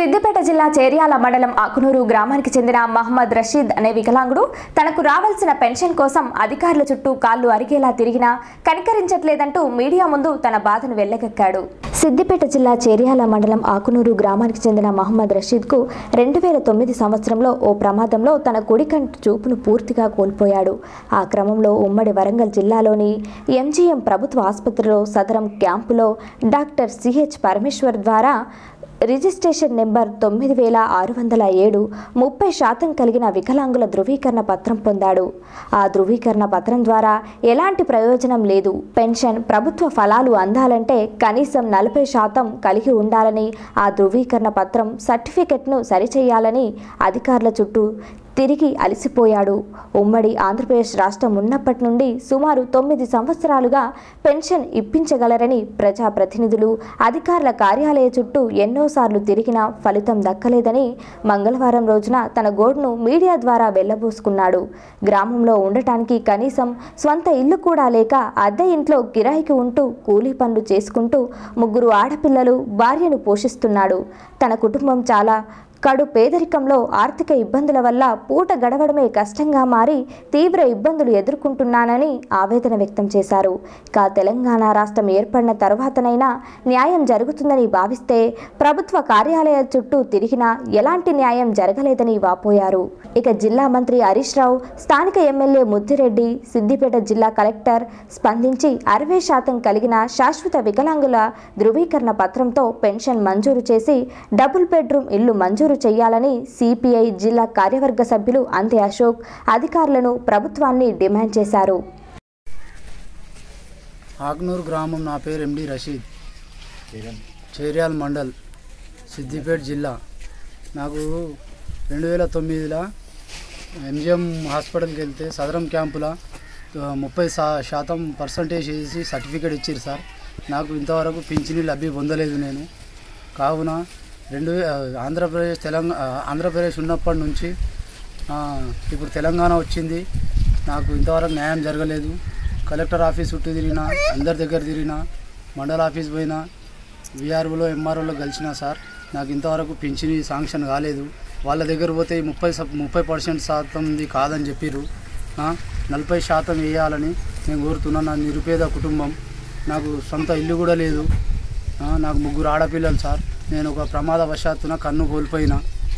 సిద్దిపేట జిల్లా చేర్యాల మండలం ఆకునూరు గ్రామానికి చెందిన మహమ్మద్ రషీద్ అనే వికలాంగుడు తనకు రావాల్సిన పెన్షన్ కోసం అధికారుల చుట్టూ కాళ్ళు అరిగేలా తిరిగినా కనికరించట్లేదంటూ మీడియా ముందు తన బాధను వెళ్లగక్కాడు సిద్దిపేట జిల్లా చేర్యాల మండలం ఆకునూరు గ్రామానికి చెందిన మహమ్మద్ రషీద్కు రెండు వేల తొమ్మిది సంవత్సరంలో ఓ ప్రమాదంలో తన కుడి కంటి చూపును పూర్తిగా కోల్పోయాడు ఆ క్రమంలో ఉమ్మడి వరంగల్ జిల్లాలోని ఎంజీఎం ప్రభుత్వ ఆసుపత్రిలో సదరం క్యాంపులో డాక్టర్ సిహెచ్ పరమేశ్వర్ ద్వారా రిజిస్ట్రేషన్ నెంబర్ తొమ్మిది వేల ఆరు వందల ఏడు ముప్పై శాతం కలిగిన వికలాంగుల ధృవీకరణ పత్రం పొందాడు ఆ ధృవీకరణ పత్రం ద్వారా ఎలాంటి ప్రయోజనం లేదు పెన్షన్ ప్రభుత్వ ఫలాలు అందాలంటే కనీసం నలభై శాతం కలిగి ఉండాలని ఆ ధృవీకరణ పత్రం సర్టిఫికెట్ను సరిచేయాలని అధికారుల చుట్టూ తిరిగి అలసిపోయాడు ఉమ్మడి ఆంధ్రప్రదేశ్ రాష్ట్రం ఉన్నప్పటి నుండి సుమారు తొమ్మిది సంవత్సరాలుగా పెన్షన్ ఇప్పించగలరని ప్రజాప్రతినిధులు అధికారుల కార్యాలయ చుట్టూ ఎన్నోసార్లు తిరిగినా ఫలితం దక్కలేదని మంగళవారం రోజున తన గోడును మీడియా ద్వారా వెళ్లబోసుకున్నాడు గ్రామంలో ఉండటానికి కనీసం స్వంత ఇల్లు కూడా లేక అద్దె ఇంట్లో కిరాయికి ఉంటూ కూలీ పనులు చేసుకుంటూ ముగ్గురు ఆడపిల్లలు భార్యను పోషిస్తున్నాడు తన కుటుంబం చాలా కడు పేదరికంలో ఆర్థిక ఇబ్బందుల వల్ల పూట గడవడమే కష్టంగా మారి తీవ్ర ఇబ్బందులు ఎదుర్కొంటున్నానని ఆవేదన వ్యక్తం చేశారు ఇక తెలంగాణ రాష్ట్రం ఏర్పడిన తర్వాతనైనా న్యాయం జరుగుతుందని భావిస్తే ప్రభుత్వ కార్యాలయాల చుట్టూ తిరిగినా ఎలాంటి న్యాయం జరగలేదని వాపోయారు ఇక జిల్లా మంత్రి హరీష్ రావు స్థానిక ఎమ్మెల్యే ముద్దిరెడ్డి సిద్దిపేట జిల్లా కలెక్టర్ స్పందించి అరవై శాతం కలిగిన శాశ్వత వికలాంగుల ధృవీకరణ పత్రంతో పెన్షన్ మంజూరు చేసి డబుల్ బెడ్రూమ్ ఇల్లు మంజూరు చేయాలని సిపిఐ జిల్లా కార్యవర్గ సభ్యులు అంతే అశోక్ అధికారులను ప్రభుత్వాన్ని డిమాండ్ చేశారు ఆగ్నూరు గ్రామం నా పేరు ఎండి రషీద్ చేర్యాల్ మండల్ సిద్దిపేట జిల్లా నాకు రెండు వేల తొమ్మిదిలో ఎంజిఎం హాస్పిటల్కి వెళ్తే సదరం క్యాంపులో ఆ, ముప్పై శా శాతం పర్సంటేజ్ వేసి సర్టిఫికేట్ ఇచ్చారు సార్ నాకు ఇంతవరకు పింఛని లబ్ధి పొందలేదు నేను కావున రెండు వే- ఆ, ఆంధ్రప్రదేశ్ తెలంగాణ ఆంధ్రప్రదేశ్ ఉన్నప్పటి నుంచి ఆ, ఇప్పుడు తెలంగాణ వచ్చింది నాకు ఇంతవరకు న్యాయం జరగలేదు కలెక్టర్ ఆఫీస్ చుట్టూ తిరిగినా అందరి దగ్గర తిరిగినా మండల ఆఫీస్ పోయినా విఆర్ఓలో ఎంఆర్ఓలో కలిసినా సార్ నాకు ఇంతవరకు పింఛని శాంక్షన్ కాలేదు వాళ్ళ దగ్గర పోతే ఈ ముప్పై స- ముప్పై పర్సెంట్ శాతంది కాదని చెప్పిర్రు ఆ, నలభై శాతం వేయాలని నేను కోరుతున్నాను నా నిరుపేద కుటుంబం నాకు సొంత ఇల్లు కూడా లేదు ఆ, నాకు ముగ్గురు ఆడపిల్లలు సార్ నేను ఒక ప్రమాదవశాత్తున కన్ను కోల్పోయినా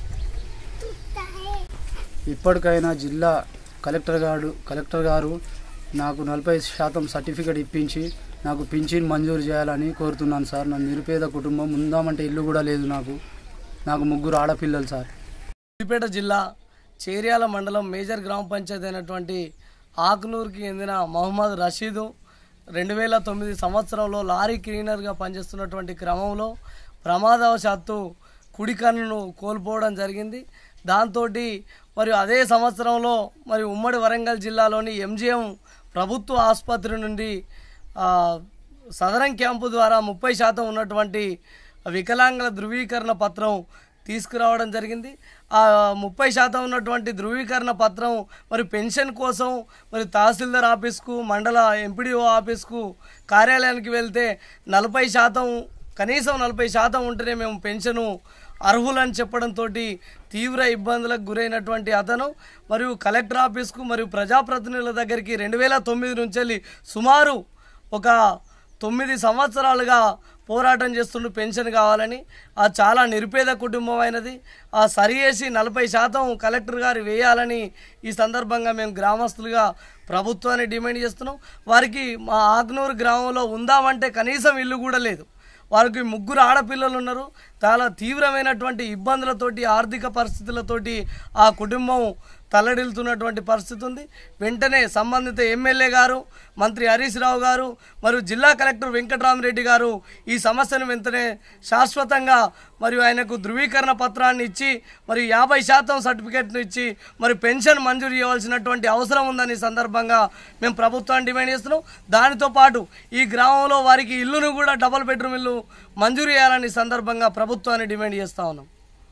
ఇప్పటికైనా జిల్లా కలెక్టర్ గారు కలెక్టర్ గారు నాకు నలభై శాతం సర్టిఫికేట్ ఇప్పించి నాకు పింఛన్ మంజూరు చేయాలని కోరుతున్నాను సార్ నా నిరుపేద కుటుంబం ఉందామంటే ఇల్లు కూడా లేదు నాకు నాకు ముగ్గురు ఆడపిల్లలు సార్ సిద్దిపేట జిల్లా చేర్యాల మండలం మేజర్ గ్రామ పంచాయతీ అయినటువంటి ఆకునూరుకి చెందిన మహమ్మద్ రషీదు రెండు వేల తొమ్మిది సంవత్సరంలో లారీ క్లీనర్గా పనిచేస్తున్నటువంటి క్రమంలో ప్రమాదవశాత్తు కుడి కన్నును కోల్పోవడం జరిగింది దాంతో మరి అదే సంవత్సరంలో మరి ఉమ్మడి వరంగల్ జిల్లాలోని ఎంజిఎం ప్రభుత్వ ఆసుపత్రి నుండి ఆ, సదరం క్యాంపు ద్వారా ముప్పై శాతం ఉన్నటువంటి వికలాంగుల ధృవీకరణ పత్రం తీసుకురావడం జరిగింది ఆ ముప్పై శాతం ఉన్నటువంటి ధృవీకరణ పత్రం మరి పెన్షన్ కోసం మరి తహసీల్దార్ ఆఫీస్కు మండల ఎంపీడీఓ ఆఫీస్కు కార్యాలయానికి వెళ్తే నలభై శాతం కనీసం నలభై శాతం ఉంటేనే మేము పెన్షను అర్హులని చెప్పడంతో తీవ్ర ఇబ్బందులకు గురైనటువంటి అతను మరియు కలెక్టర్ ఆఫీస్కు మరియు ప్రజాప్రతినిధుల దగ్గరికి రెండు వేల తొమ్మిది నుంచి వెళ్ళి సుమారు ఒక తొమ్మిది సంవత్సరాలుగా పోరాటం చేస్తుండు పెన్షన్ కావాలని ఆ చాలా నిరుపేద కుటుంబం అయినది ఆ సరిచేసి నలభై శాతం కలెక్టర్ గారు వేయాలని ఈ సందర్భంగా మేము గ్రామస్తులుగా ప్రభుత్వాన్ని డిమాండ్ చేస్తున్నాం వారికి మా ఆగ్నూరు గ్రామంలో ఉందామంటే కనీసం ఇల్లు కూడా లేదు వారికి ముగ్గురు ఆడపిల్లలు ఉన్నారు చాలా తీవ్రమైనటువంటి ఇబ్బందులతోటి ఆర్థిక పరిస్థితులతోటి ఆ కుటుంబం తల్లడిల్తున్నటువంటి పరిస్థితి ఉంది వెంటనే సంబంధిత ఎమ్మెల్యే గారు మంత్రి హరీష్ రావు గారు మరియు జిల్లా కలెక్టర్ వెంకటరామరెడ్డి గారు ఈ సమస్యను వెంటనే శాశ్వతంగా మరియు ఆయనకు ధృవీకరణ పత్రాన్ని ఇచ్చి మరి యాభై శాతం సర్టిఫికెట్ను ఇచ్చి మరి పెన్షన్ మంజూరు చేయవలసినటువంటి అవసరం ఉందని ఈ సందర్భంగా మేము ప్రభుత్వాన్ని డిమాండ్ చేస్తున్నాం దానితో పాటు ఈ గ్రామంలో వారికి ఇల్లును కూడా డబుల్ బెడ్రూమ్ ఇల్లు మంజూరు చేయాలని ఈ సందర్భంగా ప్రభుత్వాన్ని డిమాండ్ చేస్తా ఉన్నాం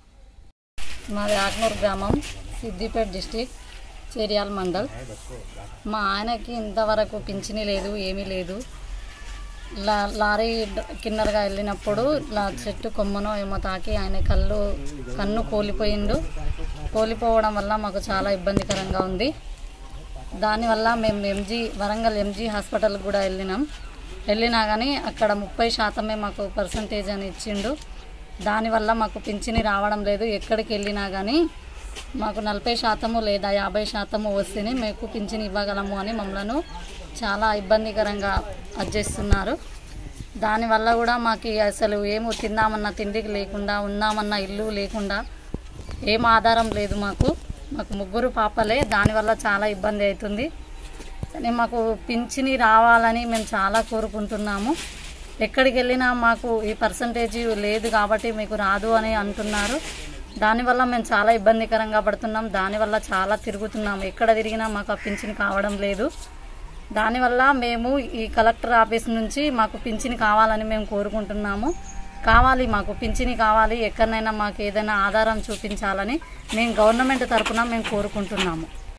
మాది ఆగ్నూరు గ్రామం సిద్దిపేట డిస్టిక్ చేరియాల్ మండల్ మా ఆయనకి ఇంతవరకు పింఛని లేదు ఏమీ లేదు లా లారీ డ- కిన్నరగా వెళ్ళినప్పుడు ఇలా చెట్టు కొమ్మనో ఏమో తాకి ఆయన కళ్ళు కన్ను కోల్పోయిండు కోల్పోవడం వల్ల మాకు చాలా ఇబ్బందికరంగా ఉంది దానివల్ల మేము ఎంజీ వరంగల్ ఎంజీ హాస్పిటల్కి కూడా వెళ్ళినాం వెళ్ళినా కానీ అక్కడ ముప్పై శాతమే మాకు పర్సంటేజ్ అని ఇచ్చిండు దానివల్ల మాకు పింఛని రావడం లేదు ఎక్కడికి వెళ్ళినా కానీ మాకు నలభై శాతము లేదా యాభై శాతము వస్తేనే మీకు పింఛని ఇవ్వగలము అని మమ్మల్ని చాలా ఇబ్బందికరంగా అర్జిస్తున్నారు దానివల్ల కూడా మాకు అసలు ఏమో తిందామన్న తిండికి లేకుండా ఉందామన్న ఇల్లు లేకుండా ఏం ఆధారం లేదు మాకు మాకు ముగ్గురు పాపలే దానివల్ల చాలా ఇబ్బంది అవుతుంది కానీ మాకు పింఛని రావాలని మేము చాలా కోరుకుంటున్నాము ఎక్కడికి వెళ్ళినా మాకు ఈ పర్సంటేజ్ లేదు కాబట్టి మీకు రాదు అని అంటున్నారు దానివల్ల మేము చాలా ఇబ్బందికరంగా పడుతున్నాం దానివల్ల చాలా తిరుగుతున్నాము ఎక్కడ తిరిగినా మాకు ఆ పింఛని కావడం లేదు దానివల్ల మేము ఈ కలెక్టర్ ఆఫీస్ నుంచి మాకు పింఛని కావాలని మేము కోరుకుంటున్నాము కావాలి మాకు పింఛని కావాలి ఎక్కడనైనా మాకు ఏదైనా ఆధారం చూపించాలని మేము గవర్నమెంట్ తరపున మేము కోరుకుంటున్నాము